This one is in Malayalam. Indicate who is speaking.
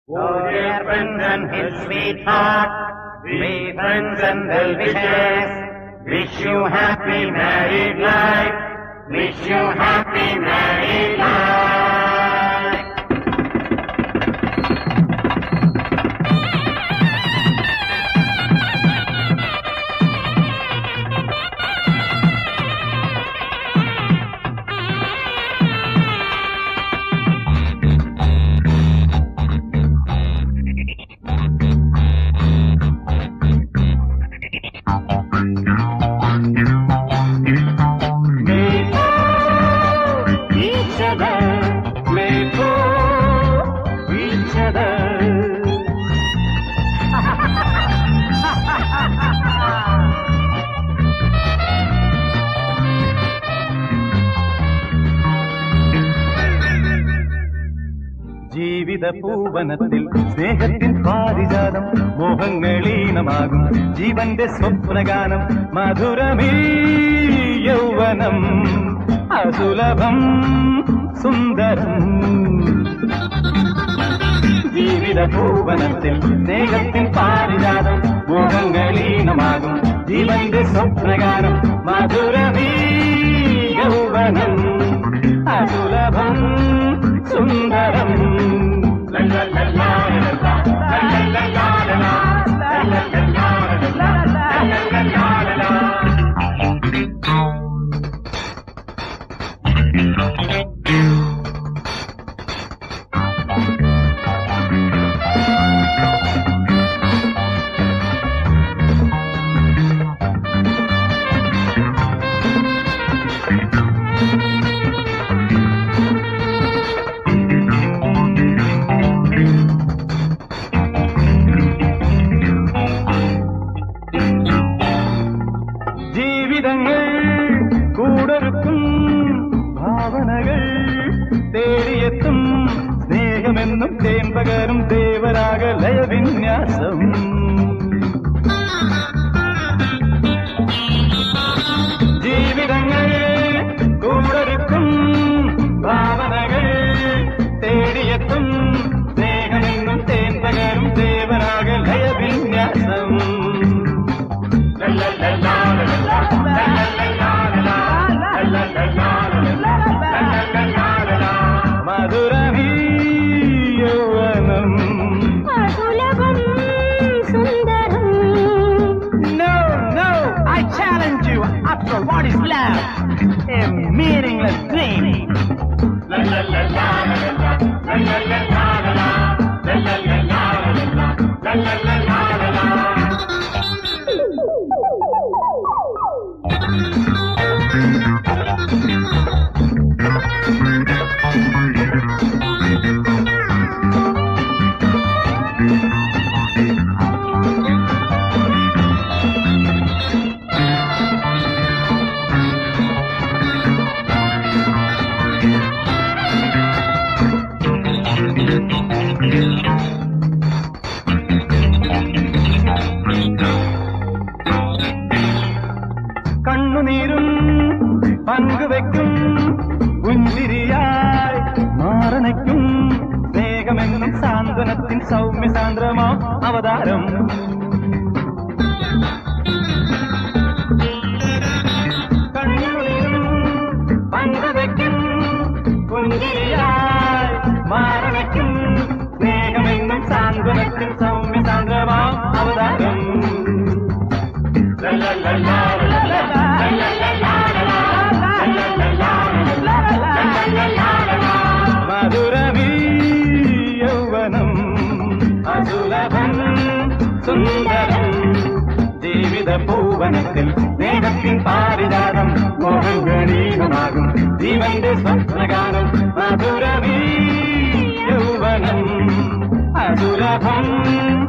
Speaker 1: Oh, dear friends and his sweetheart, we friends and well wishers, wish you happy married life, wish you happy married life. May for each other, may for each other.
Speaker 2: ജീവിത പൂവനത്തിൽ സ്നേഹത്തിൻ പാരിജാതം മോഹങ്ങളീനമാകും ജീവന്റെ സ്വപ്നഗാനം മധുരമീ യൗവനം അസുലഭം സുന്ദരം ജീവിത പൂവനത്തിൽ സ്നേഹത്തിൻ പാരിജാതം മോഹങ്ങളീനമാകും ജീവന്റെ സ്വപ്നഗാനം മധുരമീ യൗവനം അസുലഭം സുന്ദരം ജീവിതങ്ങൾ കൂടൊരുക്കും ഭാവനകൾ തേടിയെത്തും സ്നേഹമെന്നും തേമ്പകരും ദേവരാഗ ലയവിന്യാസം ജീവിതങ്ങൾ കൂടൊരുക്കും ഭാവനകൾ തേടിയെത്തും സ്നേഹമെന്നും തേമ്പകരും ദേവരാഗ ലയവിന്യാസം മധുരമീ യൗവനം
Speaker 3: സുലഭം സുന്ദരം
Speaker 2: No, no, I challenge you. After all, what is love? A meaningless dream. കണ്ണുനീരും പങ്കുവെക്കും പുഞ്ചിരിയായി മാറണയ്ക്കും സ്നേഹമെന്നും സാന്ത്വനത്തിൻ സൗമ്യ സാന്ദ്രമാ അവതാരം കണ്ണുനീരും പങ്കുവെക്കും പുഞ്ചിരിയായി മാറണയ്ക്കും സ്നേഹമെന്നും സാന്ത്വനത്തിൻ സൗമ്യ സാന്ദ്രമാ അവതാരം മധുരമീ യൗവനം അസുലഭം സുന്ദരം ജീവിത പൂവനത്തിൽ സ്നേഹത്തിൻ പാരിജാതം മോഹങ്ങളീനമാകും ജീവന്റെ സ്വപ്നഗാനം മധുരമീ യൗവനം അസുലഭം